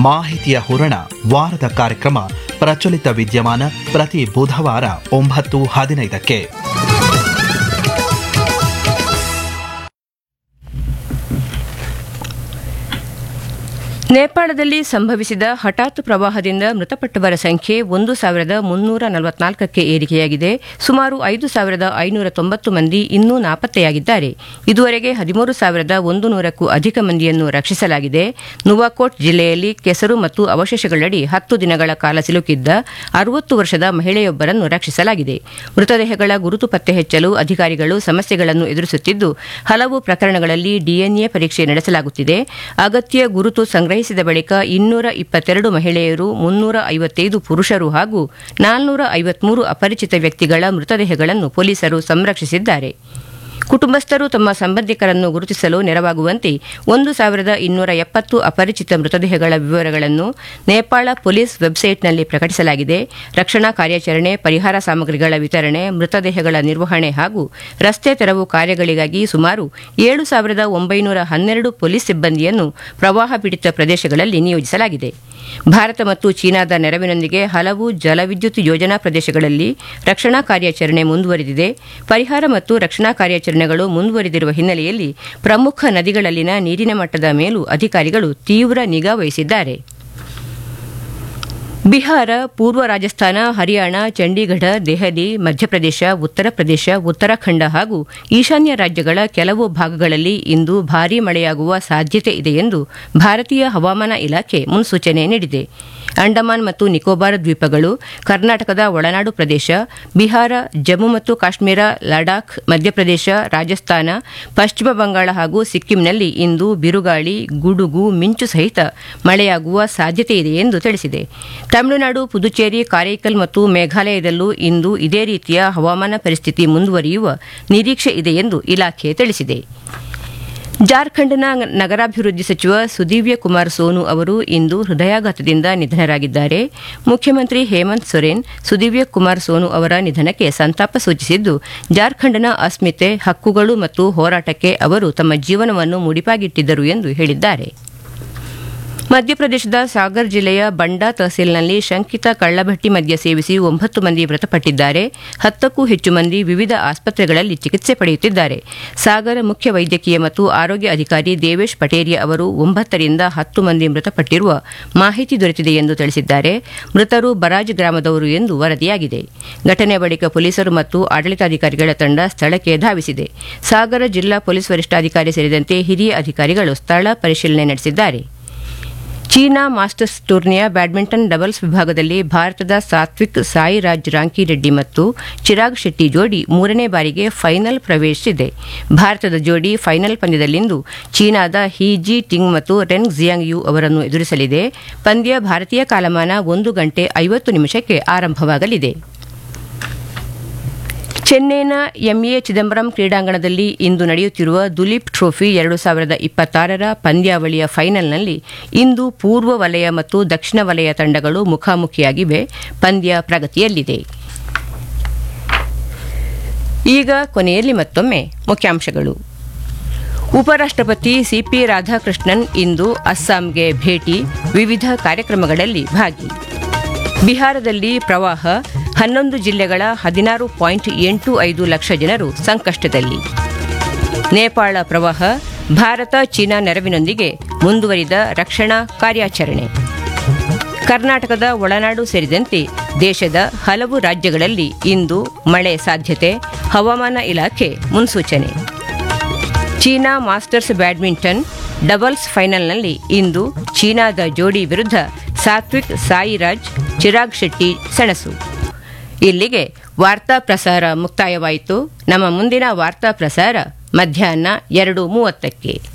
ಮಾಹಿತಿಯ ಹೂರಣ ವಾರದ ಕಾರ್ಯಕ್ರಮ ಪ್ರಚಲಿತ ವಿದ್ಯಮಾನ ಪ್ರತಿ ಬುಧವಾರ ಒಂಬತ್ತು ಹದಿನೈದಕ್ಕೆ ನೇಪಾಳದಲ್ಲಿ ಸಂಭವಿಸಿದ ಹಠಾತ್ ಪ್ರವಾಹದಿಂದ ಮೃತಪಟ್ಟವರ ಸಂಖ್ಯೆ ಒಂದು ಸಾವಿರದ ಮುನ್ನೂರ ನಲವತ್ನಾಲ್ಕಕ್ಕೆ ಏರಿಕೆಯಾಗಿದೆ ಸುಮಾರು ಐದು ಸಾವಿರದ ಐನೂರ ತೊಂಬತ್ತು ಮಂದಿ ಇನ್ನೂ ನಾಪತ್ತೆಯಾಗಿದ್ದಾರೆ ಇದುವರೆಗೆ ಹದಿಮೂರು ಸಾವಿರದ ಒಂದು ನೂರಕ್ಕೂ ಅಧಿಕ ಮಂದಿಯನ್ನು ರಕ್ಷಿಸಲಾಗಿದೆ ನುವಾಕೋಟ್ ಜಿಲ್ಲೆಯಲ್ಲಿ ಕೆಸರು ಮತ್ತು ಅವಶೇಷಗಳಡಿ ಹತ್ತು ದಿನಗಳ ಕಾಲ ಸಿಲುಕಿದ್ದ ಅರವತ್ತು ವರ್ಷದ ಮಹಿಳೆಯೊಬ್ಬರನ್ನು ರಕ್ಷಿಸಲಾಗಿದೆ ಮೃತದೇಹಗಳ ಗುರುತು ಪತ್ತೆ ಹಚ್ಚಲು ಅಧಿಕಾರಿಗಳು ಸಮಸ್ಯೆಗಳನ್ನು ಎದುರಿಸುತ್ತಿದ್ದು ಹಲವು ಪ್ರಕರಣಗಳಲ್ಲಿ ಡಿಎನ್ಎ ಪರೀಕ್ಷೆ ನಡೆಸಲಾಗುತ್ತಿದೆ ಅಗತ್ಯ ಗುರುತು ಸಂಗ್ರಹಿಸಿದ ಬಳಿಕ ಇನ್ನೂರ ಇಪ್ಪತ್ತೆರಡು ಮಹಿಳೆಯರು ಮುನ್ನೂರ ಐವತ್ತೈದು ಪುರುಷರು ಹಾಗೂ ನಾಲ್ನೂರ ಐವತ್ಮೂರು ಅಪರಿಚಿತ ವ್ಯಕ್ತಿಗಳ ಮೃತದೇಹಗಳನ್ನು ಪೊಲೀಸರು ಸಂರಕ್ಷಿಸಿದ್ದಾರೆ ಕುಟುಂಬಸ್ಥರು ತಮ್ಮ ಸಂಬಂಧಿಕರನ್ನು ಗುರುತಿಸಲು ನೆರವಾಗುವಂತೆ ಒಂದು ಸಾವಿರದ ಇನ್ನೂರ ಎಪ್ಪತ್ತು ಅಪರಿಚಿತ ಮೃತದೇಹಗಳ ವಿವರಗಳನ್ನು ನೇಪಾಳ ಪೊಲೀಸ್ ವೆಬ್ಸೈಟ್ನಲ್ಲಿ ಪ್ರಕಟಿಸಲಾಗಿದೆ ರಕ್ಷಣಾ ಕಾರ್ಯಾಚರಣೆ ಪರಿಹಾರ ಸಾಮಗ್ರಿಗಳ ವಿತರಣೆ ಮೃತದೇಹಗಳ ನಿರ್ವಹಣೆ ಹಾಗೂ ರಸ್ತೆ ತೆರವು ಕಾರ್ಯಗಳಿಗಾಗಿ ಸುಮಾರು ಏಳು ಸಾವಿರದ ಒಂಬೈನೂರ ಹನ್ನೆರಡು ಪೊಲೀಸ್ ಸಿಬ್ಬಂದಿಯನ್ನು ಪ್ರವಾಹ ಪೀಡಿತ ಪ್ರದೇಶಗಳಲ್ಲಿ ನಿಯೋಜಿಸಲಾಗಿದೆ ಭಾರತ ಮತ್ತು ಚೀನಾದ ನೆರವಿನೊಂದಿಗೆ ಹಲವು ಜಲವಿದ್ಯುತ್ ಯೋಜನಾ ಪ್ರದೇಶಗಳಲ್ಲಿ ರಕ್ಷಣಾ ಕಾರ್ಯಾಚರಣೆ ಮುಂದುವರೆದಿದೆ ಪರಿಹಾರ ಮತ್ತು ರಕ್ಷಣಾ ಕಾರ್ಯಾಚರಣೆಗಳು ಮುಂದುವರೆದಿರುವ ಹಿನ್ನೆಲೆಯಲ್ಲಿ ಪ್ರಮುಖ ನದಿಗಳಲ್ಲಿನ ನೀರಿನ ಮಟ್ಟದ ಮೇಲೂ ಅಧಿಕಾರಿಗಳು ತೀವ್ರ ನಿಗಾ ವಹಿಸಿದ್ದಾರೆ ಬಿಹಾರ ಪೂರ್ವ ರಾಜಸ್ಥಾನ ಹರಿಯಾಣ ಚಂಡೀಗಢ ದೆಹಲಿ ಮಧ್ಯಪ್ರದೇಶ ಉತ್ತರ ಪ್ರದೇಶ ಉತ್ತರಾಖಂಡ ಹಾಗೂ ಈಶಾನ್ಯ ರಾಜ್ಯಗಳ ಕೆಲವು ಭಾಗಗಳಲ್ಲಿ ಇಂದು ಭಾರೀ ಮಳೆಯಾಗುವ ಸಾಧ್ಯತೆ ಇದೆ ಎಂದು ಭಾರತೀಯ ಹವಾಮಾನ ಇಲಾಖೆ ಮುನ್ಸೂಚನೆ ನೀಡಿದೆ ಅಂಡಮಾನ್ ಮತ್ತು ನಿಕೋಬಾರ್ ದ್ವೀಪಗಳು ಕರ್ನಾಟಕದ ಒಳನಾಡು ಪ್ರದೇಶ ಬಿಹಾರ ಜಮ್ಮು ಮತ್ತು ಕಾಶ್ಮೀರ ಲಡಾಖ್ ಮಧ್ಯಪ್ರದೇಶ ರಾಜಸ್ಥಾನ ಪಶ್ಚಿಮ ಬಂಗಾಳ ಹಾಗೂ ಸಿಕ್ಕಿಂನಲ್ಲಿ ಇಂದು ಬಿರುಗಾಳಿ ಗುಡುಗು ಮಿಂಚು ಸಹಿತ ಮಳೆಯಾಗುವ ಸಾಧ್ಯತೆ ಇದೆ ಎಂದು ತಿಳಿಸಿದೆ ತಮಿಳುನಾಡು ಪುದುಚೇರಿ ಕಾರೈಕಲ್ ಮತ್ತು ಮೇಘಾಲಯದಲ್ಲೂ ಇಂದು ಇದೇ ರೀತಿಯ ಹವಾಮಾನ ಪರಿಸ್ಥಿತಿ ಮುಂದುವರಿಯುವ ನಿರೀಕ್ಷೆ ಇದೆ ಎಂದು ಇಲಾಖೆ ತಿಳಿಸಿದೆ ಜಾರ್ಖಂಡ್ನ ನಗರಾಭಿವೃದ್ಧಿ ಸಚಿವ ಸುದೀವ್ಯ ಕುಮಾರ್ ಸೋನು ಅವರು ಇಂದು ಹೃದಯಾಘಾತದಿಂದ ನಿಧನರಾಗಿದ್ದಾರೆ ಮುಖ್ಯಮಂತ್ರಿ ಹೇಮಂತ್ ಸೊರೇನ್ ಸುದೀವ್ಯ ಕುಮಾರ್ ಸೋನು ಅವರ ನಿಧನಕ್ಕೆ ಸಂತಾಪ ಸೂಚಿಸಿದ್ದು ಜಾರ್ಖಂಡ್ನ ಅಸ್ಮಿತೆ ಹಕ್ಕುಗಳು ಮತ್ತು ಹೋರಾಟಕ್ಕೆ ಅವರು ತಮ್ಮ ಜೀವನವನ್ನು ಮುಡಿಪಾಗಿಟ್ಟಿದ್ದರು ಎಂದು ಹೇಳಿದ್ದಾರೆ ಮಧ್ಯಪ್ರದೇಶದ ಸಾಗರ್ ಜಿಲ್ಲೆಯ ಬಂಡಾ ತಹಸೀಲ್ನಲ್ಲಿ ಶಂಕಿತ ಕಳ್ಳಭಟ್ಟಿ ಮದ್ಯ ಸೇವಿಸಿ ಒಂಬತ್ತು ಮಂದಿ ಮೃತಪಟ್ಟಿದ್ದಾರೆ ಹತ್ತಕ್ಕೂ ಹೆಚ್ಚು ಮಂದಿ ವಿವಿಧ ಆಸ್ಪತ್ರೆಗಳಲ್ಲಿ ಚಿಕಿತ್ಸೆ ಪಡೆಯುತ್ತಿದ್ದಾರೆ ಸಾಗರ ಮುಖ್ಯ ವೈದ್ಯಕೀಯ ಮತ್ತು ಆರೋಗ್ಯ ಅಧಿಕಾರಿ ದೇವೇಶ್ ಪಟೇರಿಯಾ ಅವರು ಒಂಬತ್ತರಿಂದ ಹತ್ತು ಮಂದಿ ಮೃತಪಟ್ಟಿರುವ ಮಾಹಿತಿ ದೊರೆತಿದೆ ಎಂದು ತಿಳಿಸಿದ್ದಾರೆ ಮೃತರು ಬರಾಜ್ ಗ್ರಾಮದವರು ಎಂದು ವರದಿಯಾಗಿದೆ ಘಟನೆ ಬಳಿಕ ಪೊಲೀಸರು ಮತ್ತು ಆಡಳಿತಾಧಿಕಾರಿಗಳ ತಂಡ ಸ್ಥಳಕ್ಕೆ ಧಾವಿಸಿದೆ ಸಾಗರ ಜಿಲ್ಲಾ ಪೊಲೀಸ್ ವರಿಷ್ಠಾಧಿಕಾರಿ ಸೇರಿದಂತೆ ಹಿರಿಯ ಅಧಿಕಾರಿಗಳು ಸ್ಥಳ ಪರಿಶೀಲನೆ ನಡೆಸಿದ್ದಾರೆ ಚೀನಾ ಮಾಸ್ಟರ್ಸ್ ಟೂರ್ನಿಯ ಬ್ಯಾಡ್ಮಿಂಟನ್ ಡಬಲ್ಸ್ ವಿಭಾಗದಲ್ಲಿ ಭಾರತದ ಸಾತ್ವಿಕ್ ಸಾಯಿರಾಜ್ ರಾಂಕಿರೆಡ್ಡಿ ಮತ್ತು ಚಿರಾಗ್ ಶೆಟ್ಟಿ ಜೋಡಿ ಮೂರನೇ ಬಾರಿಗೆ ಫೈನಲ್ ಪ್ರವೇಶಿಸಿದೆ ಭಾರತದ ಜೋಡಿ ಫೈನಲ್ ಪಂದ್ಯದಲ್ಲಿಂದು ಚೀನಾದ ಹಿ ಜಿ ಟಿಂಗ್ ಮತ್ತು ರೆನ್ ಜಿಯಾಂಗ್ ಯು ಅವರನ್ನು ಎದುರಿಸಲಿದೆ ಪಂದ್ಯ ಭಾರತೀಯ ಕಾಲಮಾನ ಒಂದು ಗಂಟೆ ಐವತ್ತು ನಿಮಿಷಕ್ಕೆ ಆರಂಭವಾಗಲಿದೆ ಚೆನ್ನೈನ ಎಂಎ ಚಿದಂಬರಂ ಕ್ರೀಡಾಂಗಣದಲ್ಲಿ ಇಂದು ನಡೆಯುತ್ತಿರುವ ದುಲೀಪ್ ಟ್ರೋಫಿ ಎರಡು ಸಾವಿರದ ಇಪ್ಪತ್ತಾರರ ಪಂದ್ಯಾವಳಿಯ ಫೈನಲ್ನಲ್ಲಿ ಇಂದು ಪೂರ್ವ ವಲಯ ಮತ್ತು ದಕ್ಷಿಣ ವಲಯ ತಂಡಗಳು ಮುಖಾಮುಖಿಯಾಗಿವೆ ಪಂದ್ಯ ಪ್ರಗತಿಯಲ್ಲಿದೆ ಈಗ ಕೊನೆಯಲ್ಲಿ ಮತ್ತೊಮ್ಮೆ ಮುಖ್ಯಾಂಶಗಳು ಉಪರಾಷ್ಟ್ರಪತಿ ಸಿಪಿ ರಾಧಾಕೃಷ್ಣನ್ ಇಂದು ಅಸ್ಸಾಂಗೆ ಭೇಟಿ ವಿವಿಧ ಕಾರ್ಯಕ್ರಮಗಳಲ್ಲಿ ಭಾಗಿ ಬಿಹಾರದಲ್ಲಿ ಪ್ರವಾಹ ಹನ್ನೊಂದು ಜಿಲ್ಲೆಗಳ ಹದಿನಾರು ಪಾಯಿಂಟ್ ಎಂಟು ಐದು ಲಕ್ಷ ಜನರು ಸಂಕಷ್ಟದಲ್ಲಿ ನೇಪಾಳ ಪ್ರವಾಹ ಭಾರತ ಚೀನಾ ನೆರವಿನೊಂದಿಗೆ ಮುಂದುವರಿದ ರಕ್ಷಣಾ ಕಾರ್ಯಾಚರಣೆ ಕರ್ನಾಟಕದ ಒಳನಾಡು ಸೇರಿದಂತೆ ದೇಶದ ಹಲವು ರಾಜ್ಯಗಳಲ್ಲಿ ಇಂದು ಮಳೆ ಸಾಧ್ಯತೆ ಹವಾಮಾನ ಇಲಾಖೆ ಮುನ್ಸೂಚನೆ ಚೀನಾ ಮಾಸ್ಟರ್ಸ್ ಬ್ಯಾಡ್ಮಿಂಟನ್ ಡಬಲ್ಸ್ ಫೈನಲ್ನಲ್ಲಿ ಇಂದು ಚೀನಾದ ಜೋಡಿ ವಿರುದ್ಧ ಸಾತ್ವಿಕ್ ಸಾಯಿರಾಜ್ ಚಿರಾಗ್ ಶೆಟ್ಟಿ ಸೆಣಸು ಇಲ್ಲಿಗೆ ವಾರ್ತಾ ಪ್ರಸಾರ ಮುಕ್ತಾಯವಾಯಿತು ನಮ್ಮ ಮುಂದಿನ ವಾರ್ತಾ ಪ್ರಸಾರ ಮಧ್ಯಾಹ್ನ ಎರಡು ಮೂವತ್ತಕ್ಕೆ